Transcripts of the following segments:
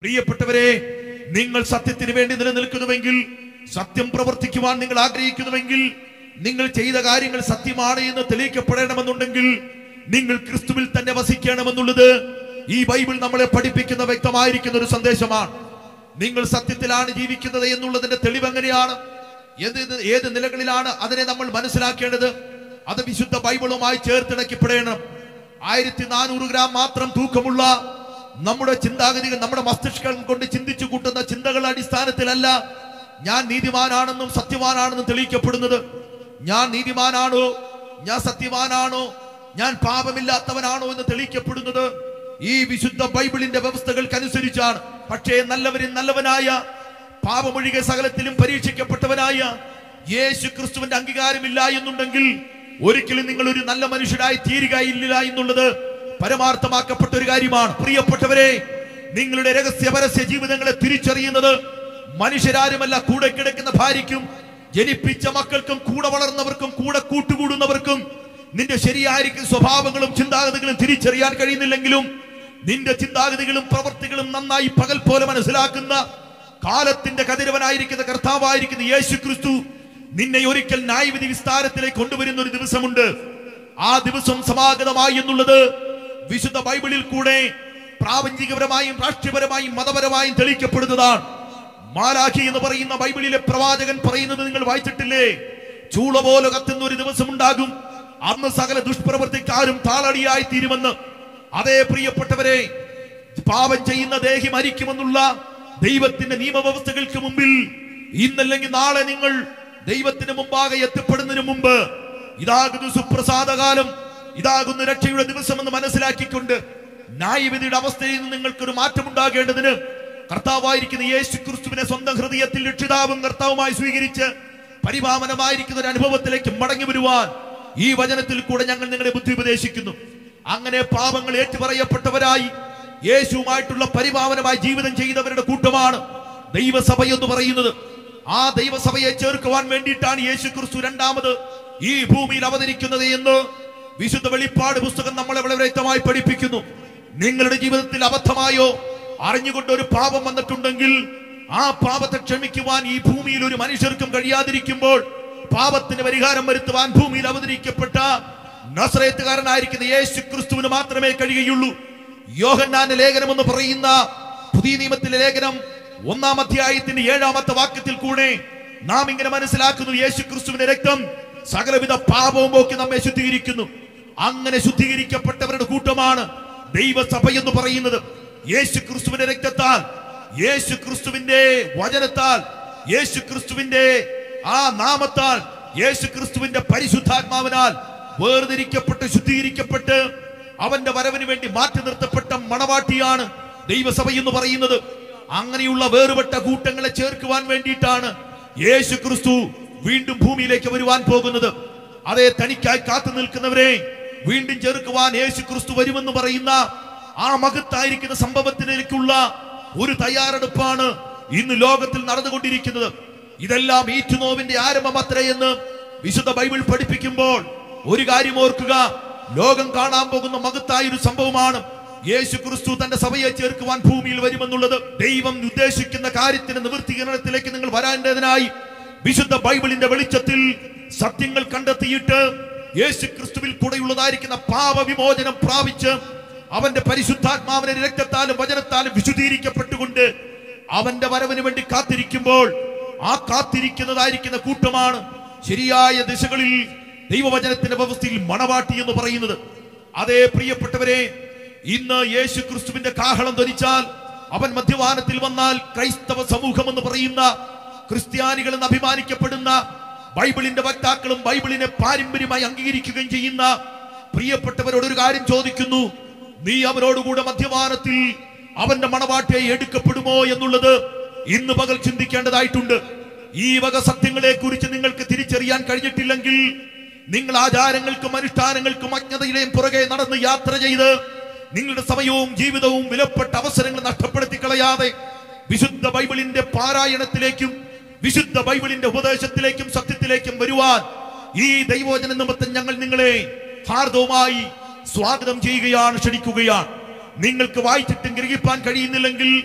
പ്രിയപ്പെട്ടവരെ നിങ്ങൾ സത്യത്തിന് വേണ്ടി നിലനിൽക്കുന്നുവെങ്കിൽ സത്യം പ്രവർത്തിക്കുവാൻ നിങ്ങൾ ആഗ്രഹിക്കുന്നുവെങ്കിൽ നിങ്ങൾ ചെയ്ത കാര്യങ്ങൾ സത്യമാണ് എന്ന് തെളിയിക്കപ്പെടണമെന്നുണ്ടെങ്കിൽ നിങ്ങൾ ക്രിസ്തുവിൽ തന്നെ വസിക്കണമെന്നുള്ളത് ഈ ബൈബിൾ നമ്മളെ പഠിപ്പിക്കുന്ന വ്യക്തമായിരിക്കുന്ന ഒരു സന്ദേശമാണ് നിങ്ങൾ സത്യത്തിലാണ് ജീവിക്കുന്നത് എന്നുള്ളതിന്റെ തെളിവ് എങ്ങനെയാണ് ഏത് ഇത് ഏത് നിലകളിലാണ് അതിനെ നമ്മൾ മനസ്സിലാക്കേണ്ടത് അത് വിശുദ്ധ ബൈബിളുമായി ചേർത്തിണക്കപ്പെടണം ആയിരത്തി നാനൂറ് ഗ്രാം മാത്രം തൂക്കമുള്ള നമ്മുടെ ചിന്താഗതികൾ നമ്മുടെ മസ്തിഷ്കം കൊണ്ട് ചിന്തിച്ചു കൂട്ടുന്ന ചിന്തകളുടെ അടിസ്ഥാനത്തിലല്ല ഞാൻ നീതിമാനാണെന്നും സത്യവാനാണെന്നും തെളിയിക്കപ്പെടുന്നത് ഞാൻ നീതിമാനാണോ ഞാൻ സത്യവാനാണോ ഞാൻ പാപമില്ലാത്തവനാണോ എന്ന് തെളിയിക്കപ്പെടുന്നത് ഈ വിശുദ്ധ ബൈബിളിന്റെ വ്യവസ്ഥകൾക്കനുസരിച്ചാണ് പക്ഷേ നല്ലവരിൽ നല്ലവനായ പാപമൊഴികെ സകലത്തിലും പരീക്ഷിക്കപ്പെട്ടവനായ യേശു ക്രിസ്തുവിന്റെ അംഗീകാരമില്ല എന്നുണ്ടെങ്കിൽ ഒരിക്കലും നിങ്ങൾ ഒരു നല്ല മനുഷ്യരായി തീരുകയില്ല എന്നുള്ളത് പരമാർത്ഥമാക്കപ്പെട്ട ഒരു കാര്യമാണ് പ്രിയപ്പെട്ടവരെ നിങ്ങളുടെ രഹസ്യ പരസ്യ ജീവിതങ്ങളെ തിരിച്ചറിയുന്നത് മനുഷ്യരാരുമല്ല കൂടെ കിടക്കുന്ന ഭാര്യയ്ക്കും ജനിപ്പിച്ച മക്കൾക്കും കൂടെ വളർന്നവർക്കും കൂടെ കൂട്ടുകൂടുന്നവർക്കും നിന്റെ ശരിയായിരിക്കും സ്വഭാവങ്ങളും ചിന്താഗതികളും തിരിച്ചറിയാൻ കഴിയുന്നില്ലെങ്കിലും നിന്റെ ചിന്താഗതികളും പ്രവൃത്തികളും നന്നായി പകൽ പോലെ മനസ്സിലാക്കുന്ന കാലത്തിന്റെ കതിരവനായിരിക്കുന്ന കർത്താവായിരിക്കുന്ന യേശു ക്രിസ്തു നിന്നെ ഒരിക്കൽ ന്യായവിധി വിസ്താരത്തിലേക്ക് കൊണ്ടുവരുന്ന ഒരു ദിവസമുണ്ട് ആ ദിവസം സമാഗതമായി എന്നുള്ളത് വിശുദ്ധ ബൈബിളിൽ കൂടെ പ്രാപഞ്ചികപരമായും രാഷ്ട്രീയപരമായും മതപരമായും തെളിയിക്കപ്പെടുന്നതാണ് മാലാഖി എന്ന് പറയുന്ന ബൈബിളിലെ പ്രവാചകൻ പറയുന്നത് നിങ്ങൾ വായിച്ചിട്ടില്ലേ ചൂള പോലെ കത്തുന്ന ഒരു ദിവസം ഉണ്ടാകും അന്ന് സകല ദുഷ്പ്രവർത്തിക്കാരും താളടിയായി തീരുമെന്ന് അതേ പ്രിയപ്പെട്ടവരെ പാപം ചെയ്യുന്ന ദേഹി മരിക്കുമെന്നുള്ള ദൈവത്തിന്റെ നിയമവ്യവസ്ഥകൾക്ക് മുമ്പിൽ ഇന്നല്ലെങ്കിൽ നാളെ നിങ്ങൾ ദൈവത്തിന് മുമ്പാകെ എത്തിപ്പെടുന്നതിന് മുമ്പ് ഇതാകുന്നു സുപ്രസാദകാലം ഇതാകുന്നു രക്ഷയുടെ ദിവസം എന്ന് മനസ്സിലാക്കിക്കൊണ്ട് ന്യായവിധിയുടെ അവസ്ഥയിൽ നിന്ന് നിങ്ങൾക്കൊരു മാറ്റമുണ്ടാകേണ്ടതിന് കർത്താവായിരിക്കുന്ന യേശു ക്രിസ്തുവിനെ സ്വന്തം ഹൃദയത്തിൽ രക്ഷിതാവും കർത്താവുമായി സ്വീകരിച്ച് പരിപാവനമായിരിക്കുന്ന ഒരു അനുഭവത്തിലേക്ക് മടങ്ങി വരുവാൻ ഈ വചനത്തിൽ കൂടെ ഞങ്ങൾ നിങ്ങളെ ബുദ്ധി ഉപദേശിക്കുന്നു അങ്ങനെ പാപങ്ങൾ ഏറ്റുപറയപ്പെട്ടവരായി യേശുവുമായിട്ടുള്ള പരിപാവനമായി ജീവിതം ചെയ്തവരുടെ കൂട്ടമാണ് ദൈവസഭ എന്ന് പറയുന്നത് ആ ദൈവസഭയെ ചേർക്കുവാൻ വേണ്ടിയിട്ടാണ് യേശു ക്രിസ്തു രണ്ടാമത് ഈ ഭൂമിയിൽ അവതരിക്കുന്നത് എന്ന് വിശുദ്ധ വെളിപ്പാട് പുസ്തകം നമ്മളെ വളരെ വ്യക്തമായി പഠിപ്പിക്കുന്നു നിങ്ങളുടെ ജീവിതത്തിൽ അബദ്ധമായോ അറിഞ്ഞുകൊണ്ട് ഒരു പാപം വന്നിട്ടുണ്ടെങ്കിൽ ആ പാപത്തെ ക്ഷമിക്കുവാൻ ഈ ഭൂമിയിൽ ഒരു മനുഷ്യർക്കും കഴിയാതിരിക്കുമ്പോൾ പാപത്തിന് പരിഹാരം വരുത്തുവാൻ ഭൂമിയിൽ അവതരിക്കപ്പെട്ട നസ്രയത്തുകാരനായിരിക്കുന്ന യേശു ക്രിസ്തുവിന് മാത്രമേ കഴിയുകയുള്ളൂ യോഹന്നാന്റെ ലേഖനം എന്ന് പറയുന്ന പുതിയ നിയമത്തിലെ ലേഖനം ഒന്നാം അധ്യായത്തിന്റെ ഏഴാമത്തെ വാക്യത്തിൽ കൂടെ നാം ഇങ്ങനെ മനസ്സിലാക്കുന്നു യേശു ക്രിസ്തുവിന്റെ രക്തം സകലവിധ പാപവും പോക്കി നമ്മെ ശുദ്ധീകരിക്കുന്നു അങ്ങനെ ശുദ്ധീകരിക്കപ്പെട്ടവരുടെ കൂട്ടമാണ് ദൈവസഭ എന്ന് പറയുന്നത് യേശു ക്രിസ്തുവിന്റെ രക്തത്താൽ യേശു ക്രിസ്തുവിന്റെ വചനത്താൽ യേശു ക്രിസ്തുവിന്റെ ആ നാമത്താൽ യേശു ക്രിസ്തുവിന്റെ പരിശുദ്ധാത്മാവിനാൽ വേർതിരിക്കപ്പെട്ട് ശുദ്ധീകരിക്കപ്പെട്ട് അവന്റെ വരവിന് വേണ്ടി മാറ്റി നിർത്തപ്പെട്ട മണവാട്ടിയാണ് ദൈവസഭ എന്ന് പറയുന്നത് അങ്ങനെയുള്ള വേറുപെട്ട കൂട്ടങ്ങളെ ചേർക്കുവാൻ വേണ്ടിയിട്ടാണ് യേശു ക്രിസ്തു വീണ്ടും ഭൂമിയിലേക്ക് വരുവാൻ പോകുന്നത് അതേ തനിക്കായി കാത്തു നിൽക്കുന്നവരെ വീണ്ടും ചേർക്കുവാൻ യേശു ക്രിസ്തു വരുമെന്ന് പറയുന്ന ആ മഹത്തായിരിക്കുന്ന സംഭവത്തിലേക്കുള്ള ഒരു തയ്യാറെടുപ്പാണ് ഇന്ന് ലോകത്തിൽ നടന്നുകൊണ്ടിരിക്കുന്നത് ഇതെല്ലാം ഈറ്റുനോവിന്റെ ആരംഭം അത്രയെന്ന് വിശുദ്ധ ബൈബിൾ പഠിപ്പിക്കുമ്പോൾ ഒരു കാര്യം ഓർക്കുക ലോകം കാണാൻ പോകുന്ന മഹത്തായ ഒരു സംഭവമാണ് യേശു ക്രിസ്തു തന്റെ സഭയെ ചേർക്കുവാൻ ഭൂമിയിൽ വരുമെന്നുള്ളത് ദൈവം ഉദ്ദേശിക്കുന്ന കാര്യത്തിന് നിവൃത്തീകരണത്തിലേക്ക് നിങ്ങൾ വരാണ്ടതിനായി വിശുദ്ധ ബൈബിളിന്റെ വെളിച്ചത്തിൽ സത്യങ്ങൾ കണ്ടെത്തിയിട്ട് യേശു ക്രിസ്തുവിൽ കൂടെയുള്ളതായിരിക്കുന്ന പാപവിമോചനം പ്രാപിച്ച് അവന്റെ പരിശുദ്ധാത്മാവിന്റെ രക്തത്താലും വചനത്താലും വിശുദ്ധീകരിക്കപ്പെട്ടുകൊണ്ട് അവന്റെ വരവിന് വേണ്ടി കാത്തിരിക്കുമ്പോൾ ആ കാത്തിരിക്കുന്നതായിരിക്കുന്ന കൂട്ടമാണ് ശരിയായ ദിശകളിൽ ദൈവവചനത്തിന്റെ വ്യവസ്ഥയിൽ മണവാട്ടി എന്ന് പറയുന്നത് അതേ പ്രിയപ്പെട്ടവരെ ഇന്ന് യേശു ക്രിസ്തുവിന്റെ കാഹളം ധരിച്ചാൽ അവൻ മധ്യവാനത്തിൽ വന്നാൽ ക്രൈസ്തവ സമൂഹം എന്ന് പറയുന്ന ക്രിസ്ത്യാനികൾ എന്ന് അഭിമാനിക്കപ്പെടുന്ന ബൈബിളിന്റെ വക്താക്കളും ബൈബിളിനെ പാരമ്പര്യമായി അംഗീകരിക്കുകയും ചെയ്യുന്ന പ്രിയപ്പെട്ടവരോട് ഒരു കാര്യം ചോദിക്കുന്നു നീ അവരോടുകൂടെ മധ്യവാനത്തിൽ അവന്റെ മണവാട്ടിയെ എടുക്കപ്പെടുമോ എന്നുള്ളത് ഇന്ന് പകൽ ചിന്തിക്കേണ്ടതായിട്ടുണ്ട് ഈ വക സത്യങ്ങളെ കുറിച്ച് നിങ്ങൾക്ക് തിരിച്ചറിയാൻ കഴിഞ്ഞിട്ടില്ലെങ്കിൽ നിങ്ങൾ ആചാരങ്ങൾക്കും അനുഷ്ഠാനങ്ങൾക്കും അജ്ഞതയിലെയും പുറകെ നടന്ന് യാത്ര ചെയ്ത് നിങ്ങളുടെ സമയവും ജീവിതവും വിലപ്പെട്ട അവസരങ്ങൾ നഷ്ടപ്പെടുത്തി കളയാതെ വിശുദ്ധ ബൈബിളിന്റെ പാരായണത്തിലേക്കും വിശുദ്ധ ബൈബിളിന്റെ ഉപദേശത്തിലേക്കും സത്യത്തിലേക്കും വരുവാൻ ഈ ദൈവോചന നിമിത്തം ഞങ്ങൾ നിങ്ങളെ ഹാർദവുമായി സ്വാഗതം ചെയ്യുകയാണ് ക്ഷണിക്കുകയാണ് നിങ്ങൾക്ക് വായിച്ചിട്ടും ഗ്രഹിപ്പാൻ കഴിയുന്നില്ലെങ്കിൽ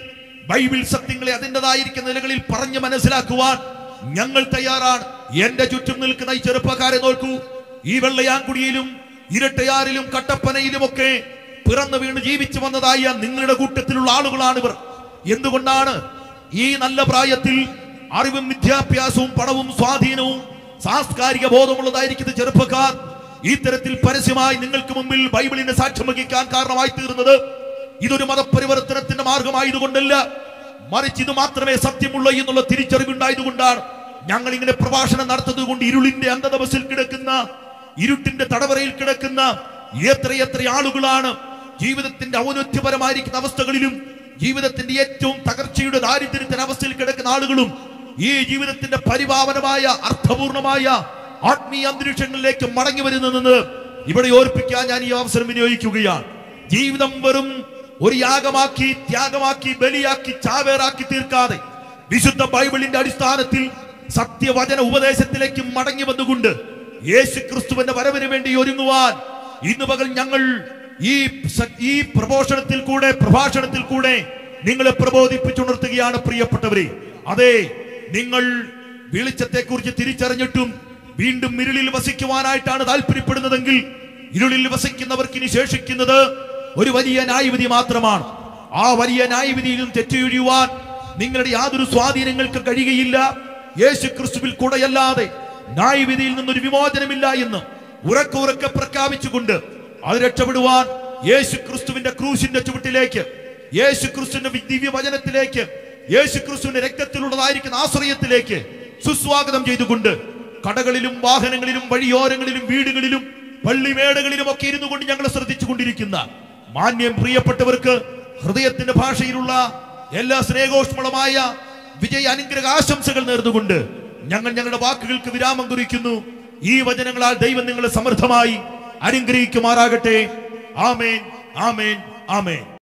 ബൈബിൾ സത്യങ്ങളെ അതിൻ്റെതായിരിക്കുന്ന നിലകളിൽ പറഞ്ഞ് മനസ്സിലാക്കുവാൻ ഞങ്ങൾ തയ്യാറാണ് എന്റെ ചുറ്റും നിൽക്കുന്ന ഈ ചെറുപ്പക്കാരെ നോക്കൂ ഈ വെള്ളയാങ്കുടിയിലും ഇരട്ടയാറിലും കട്ടപ്പനയിലുമൊക്കെ പിറന്നു വീണ് ജീവിച്ചു വന്നതായ നിങ്ങളുടെ കൂട്ടത്തിലുള്ള ആളുകളാണിവർ എന്തുകൊണ്ടാണ് ഈ നല്ല പ്രായത്തിൽ അറിവും വിദ്യാഭ്യാസവും പണവും സ്വാധീനവും സാംസ്കാരിക ബോധമുള്ളതായിരിക്കുന്ന ചെറുപ്പക്കാർ ഇത്തരത്തിൽ പരസ്യമായി നിങ്ങൾക്ക് മുമ്പിൽ ബൈബിളിനെ സാക്ഷ്യം വഹിക്കാൻ കാരണമായി തീർന്നത് ഇതൊരു മതപരിവർത്തനത്തിന്റെ മാർഗമായതുകൊണ്ടല്ല മറിച്ച് ഇത് മാത്രമേ സത്യമുള്ളൂ എന്നുള്ള തിരിച്ചറിവുണ്ടായതുകൊണ്ടാണ് ഞങ്ങൾ ഇങ്ങനെ പ്രഭാഷണം നടത്തുന്നത് കൊണ്ട് ഇരുളിന്റെ അന്ധതമസിൽ കിടക്കുന്ന ഇരുട്ടിന്റെ തടവറയിൽ കിടക്കുന്ന എത്രയെത്ര ആളുകളാണ് ജീവിതത്തിന്റെ ഔന്നത്യപരമായിരിക്കുന്ന അവസ്ഥകളിലും ജീവിതത്തിന്റെ ഏറ്റവും തകർച്ചയുടെ ദാരിദ്ര്യത്തിന്റെ അവസ്ഥയിൽ കിടക്കുന്ന ആളുകളും ഈ ജീവിതത്തിന്റെ പരിപാവനമായ അർത്ഥപൂർണമായ ആത്മീയ അന്തരീക്ഷങ്ങളിലേക്ക് മടങ്ങി വരുന്നതെന്ന് ഇവിടെ ഓർപ്പിക്കാൻ ഞാൻ ഈ അവസരം വിനിയോഗിക്കുകയാണ് ജീവിതം വെറും ഒരു യാഗമാക്കി ത്യാഗമാക്കി ബലിയാക്കി ചാവേറാക്കി തീർക്കാതെ വിശുദ്ധ ബൈബിളിന്റെ അടിസ്ഥാനത്തിൽ സത്യവചന ഉപദേശത്തിലേക്ക് മടങ്ങി വന്നുകൊണ്ട് യേശു ക്രിസ്തുവിന്റെ വരവിന് വേണ്ടി ഒരുങ്ങുവാൻ ഇന്ന് പകൽ ഞങ്ങൾ ഈ സ- ഈ പ്രഘോഷണത്തിൽ കൂടെ പ്രഭാഷണത്തിൽ കൂടെ നിങ്ങളെ പ്രബോധിപ്പിച്ചുണർത്തുകയാണ് പ്രിയപ്പെട്ടവരെ അതെ നിങ്ങൾ വെളിച്ചത്തെ കുറിച്ച് തിരിച്ചറിഞ്ഞിട്ടും വീണ്ടും ഇരുളിൽ വസിക്കുവാനായിട്ടാണ് താല്പര്യപ്പെടുന്നതെങ്കിൽ ഇരുളിൽ വസിക്കുന്നവർക്ക് ഇനി ശേഷിക്കുന്നത് ഒരു വലിയ ന്യായവിധി മാത്രമാണ് ആ വലിയ ന്യായവിധിയിലും തെറ്റൊഴിയുവാൻ നിങ്ങളുടെ യാതൊരു സ്വാധീനങ്ങൾക്ക് കഴിയുകയില്ല യേശു ക്രിസ്തുവിൽ കൂടെയല്ലാതെ ന്യായവിധിയിൽ നിന്നൊരു വിമോചനമില്ല എന്ന് ഉറക്കെ ഉറക്കെ പ്രഖ്യാപിച്ചുകൊണ്ട് അത് രക്ഷപ്പെടുവാൻ യേശു ക്രിസ്തുവിന്റെ ക്രൂശിന്റെ ചുവട്ടിലേക്ക് യേശു ക്രിസ്തുവിന്റെ ദിവ്യവചനത്തിലേക്ക് യേശു ക്രിസ്തുവിന്റെ രക്തത്തിലുള്ളതായിരിക്കുന്ന ആശ്രയത്തിലേക്ക് സുസ്വാഗതം ചെയ്തുകൊണ്ട് കടകളിലും വാഹനങ്ങളിലും വഴിയോരങ്ങളിലും വീടുകളിലും പള്ളിമേടകളിലും ഒക്കെ ഇരുന്നു കൊണ്ട് ഞങ്ങൾ ശ്രദ്ധിച്ചു കൊണ്ടിരിക്കുന്ന മാന്യം പ്രിയപ്പെട്ടവർക്ക് ഹൃദയത്തിന്റെ ഭാഷയിലുള്ള എല്ലാ സ്നേഹോഷ്മളമായ വിജയ അനുഗ്രഹ ആശംസകൾ നേർന്നുകൊണ്ട് ഞങ്ങൾ ഞങ്ങളുടെ വാക്കുകൾക്ക് വിരാമം കുറിക്കുന്നു ഈ വചനങ്ങളാൽ ദൈവം നിങ്ങളെ സമൃദ്ധമായി അനുഗ്രഹിക്കുമാറാകട്ടെ ആമേൻ ആമേൻ ആമേൻ